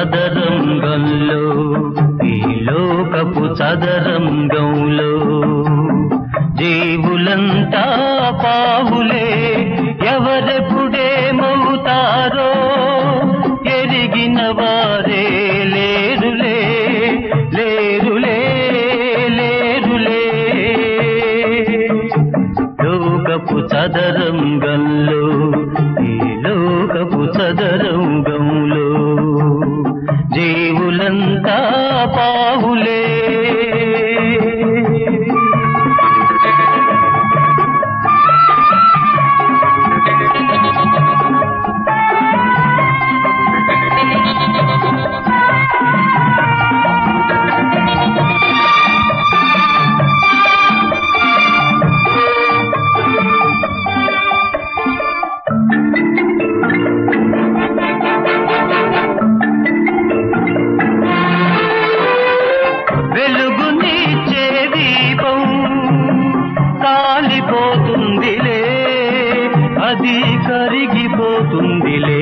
చదరంగంలో ఈ లోకపు చదరంగంలో జీవులంతా పావులే ఎవరెప్పుడేమవుతారో ఎరిగిన వారే లేరులే లేరులే లేరులే లోకపు చదరంగంలో ఈ లోకపు చదరంగంలో జీవులంతా పావులే వెలుగునిచ్చే దీపం కాలిపోతుందిలే అది కరిగిపోతుందిలే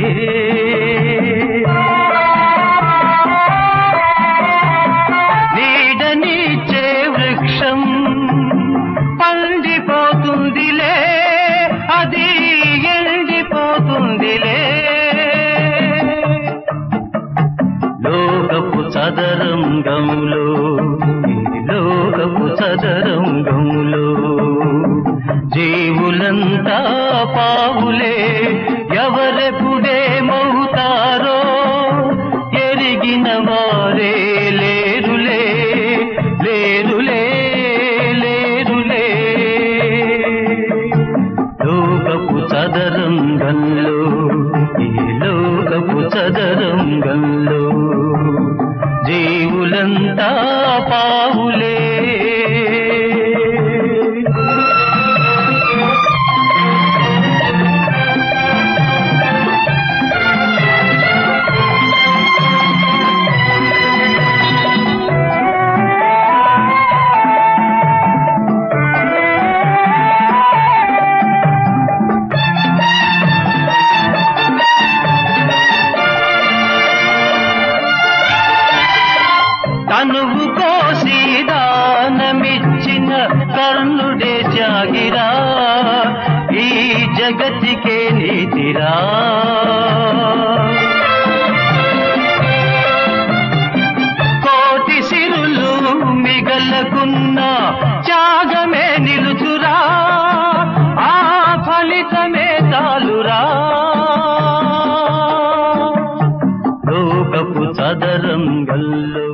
నీడనిచ్చే వృక్షం పండిపోతుందిలే అది ఎండిపోతుందిలే లోకపు చదరంగంలో ఈ లోకపు చదరంగంలో జీవులంతా పావులే ఎవరెప్పుడేమవుతారో ఎరిగిన వారే లేరులే లేరులే లేరులే లోకపు చదరంగంలో ఈ లోకపు చదరంగంలో జీవులంతా పావులే తనువు కోసి దానమిచ్చిన కర్ణుడే జాగిరా ఈ జగతికే నీతిరా కోటి సిరులు మిగలకున్న త్యాగమే నిలుచురా ఆ ఫలితమే చాలురా లోకపు చదరంగల్లో